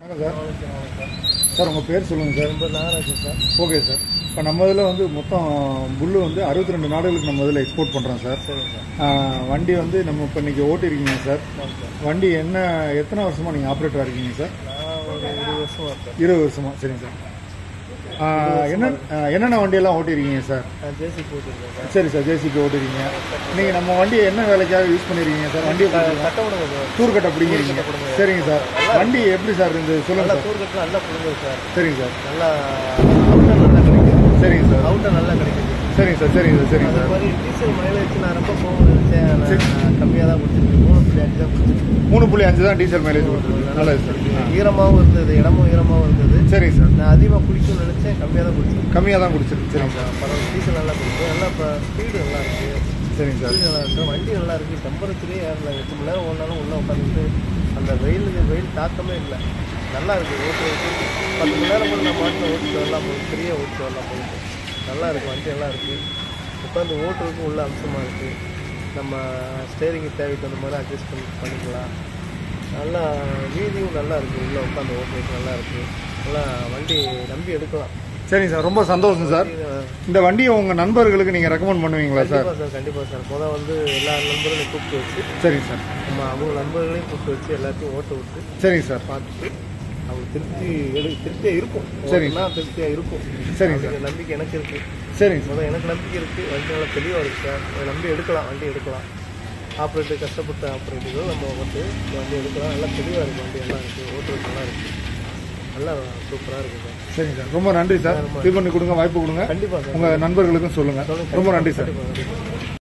வணக்கம் sir sir உங்கள் பேர் சொல்லுங்கள் சார் ரொம்ப நாகராஜன் சார் ஓகே சார் இப்போ நம்ம இதில் வந்து மொத்தம் புல்லு வந்து அறுபத்தி ரெண்டு நாடுகளுக்கு நம்ம இதில் எக்ஸ்போர்ட் பண்ணுறோம் சார் சரிங்க சார் ஆ, வண்டி வந்து நம்ம இப்போ இன்றைக்கி ஓட்டிருக்கீங்க சார் ஆமாம் சார் வண்டி என்ன எத்தனை வருஷமாக நீங்கள் ஆப்ரேட்டராக இருக்கீங்க சார் நான் ஒரு இருபது வருஷமா இருக்கேன் இருபது வருஷமா சரிங்க சார் ஆ, என்ன ஆ, என்னென்ன வண்டியெல்லாம் ஓட்டிருக்கீங்க சார் நான் ஜேசி போட்டுருக்கேன் சார் சரி சார் ஜேசிபி ஓட்டிருக்கீங்க நீங்கள் நம்ம வண்டியை என்ன வேலைக்காக யூஸ் பண்ணிருக்கீங்க சார் வண்டியை கட்ட விடுங்க சார் டூர் கட்ட பிடிங்கிறீங்க சரிங்க சார் வண்டி எப்படி சார் இருந்தது சொல்லுங்கள் நல்லா சார் டூர் கட்டில் நல்லா பிடிங்க சார் சரிங்க சார் நல்லா அவுட்டர் நல்லா கிடைக்குது சரிங்க சார் அவுட்டர் நல்லா கிடைக்குது சரிங்க சார் சரிங்க சார் சரிங்க அதே சார் மாதிரி டீசல் மைலேஜ் நான் ரொம்ப போக நான் கம்மியாக தான் கொடுத்துருக்கேன் மூணு புள்ளி அஞ்சு தான் கொடுத்துருக்கேன் மூணு புள்ளி அஞ்சு தான் டீசல் மைலேஜ் கொடுத்துருக்கு நல்லது சார் ஆ. ஈரமாகவும் இருந்தது இடமும் ஈரமாகவும் இருந்தது சரிங்க சார் நான் அதிகமாக குடிக்கும்னு நினச்சேன் கம்மியாக தான் குடிச்சேன் கம்மியாக தான் குடிச்சிருக்கு சரிங்க சார் பரவாயில்ல டீசல் நல்லா குடிக்கும் நல்லா இப்போ ஸ்பீடு நல்லா இருக்குது சரிங்க சார் ஸ்பீடு நல்லா இருக்குது வண்டி நல்லா இருக்குது டெம்பரேச்சரே ஏறல எட்டு மணி நேரம் ஓடினாலும் உள்ளே உட்காந்துட்டு அந்த வெயிலுக்கு வெயில் தாக்கமே இல்லை நல்லா இருக்குது ஓட்டுறதுக்கு பத்து மணி நேரம் கூட நான் பாட்டில் ஓட்டிட்டு வரலாம் போய் ஃப்ரீயாக ஓட்டிட்டு வரலாம் போயிட்டு நல்லா இருக்குது வண்டி நல்லா இருக்குது உட்காந்து ஓட்டுறதுக்கு உள்ள அம்சமாக இருக்குது நம்ம ஸ்டேரிங்கு தேவைக்கு அந்த மாதிரி அட்ஜஸ்ட் பண்ணி பண்ணிக்கலாம் நல்லா வீதியும் நல்லா இருக்குது உள்ளே உட்காந்து ஓட்டுறதுக்கு நல்லா இருக்குது நல்லா வண்டி நம்பி எடுக்கலாம் சரிங்க சார் ரொம்ப சந்தோஷம் சார் இந்த வண்டியை உங்கள் நண்பர்களுக்கு நீங்கள் ரெக்கமெண்ட் பண்ணுவீங்களா சார் கண்டிப்பாக சார் கண்டிப்பாக சார் முதல் வந்து எல்லா நண்பர்களையும் கூப்பிட்டு வச்சு சரிங்க சார் நம்ம அவங்க நண்பர்களையும் கூப்பிட்டு வச்சு எல்லாத்தையும் ஓட்ட விட்டு சரிங்க சார் பார்த்துட்டு அவங்க திருப்தி எடு திருப்தியாக இருக்கும் சரி. ஓட்டுனா திருப்தியாக இருக்கும் சரிங்க சார் அப்படிங்கிற நம்பிக்கை எனக்கு இருக்கு சரிங்க சார் முதல்ல எனக்கு நம்பிக்கை இருக்கு வண்டி நல்லா தெளிவாக இருக்கு சார் அதை நம்பி எடுக்கலாம் வண்டி எடுக்கலாம் ஆப்ரேட்டர் கஷ்டப்பட்ட ஆப்ரேட்டர்கள் நம்ம வந்து இந்த வண்டி எடுக்கலாம் நல்லா தெளிவாக இருக்கு வண்டி எல்லாம் இருக்கு ஓட்டுறது நல்லா இருக்கு நல்லா சூப்பராக இருக்கு சார் சரிங்க சார் ரொம்ப நன்றி சார் இது பண்ணி கொடுங்க வாய்ப்பு கொடுங்க கண்டிப்பாக சார் உங்கள் நண்பர்களுக்கும் சொல்லுங்கள் ரொம்ப நன்றி சார் கண்டிப்பாக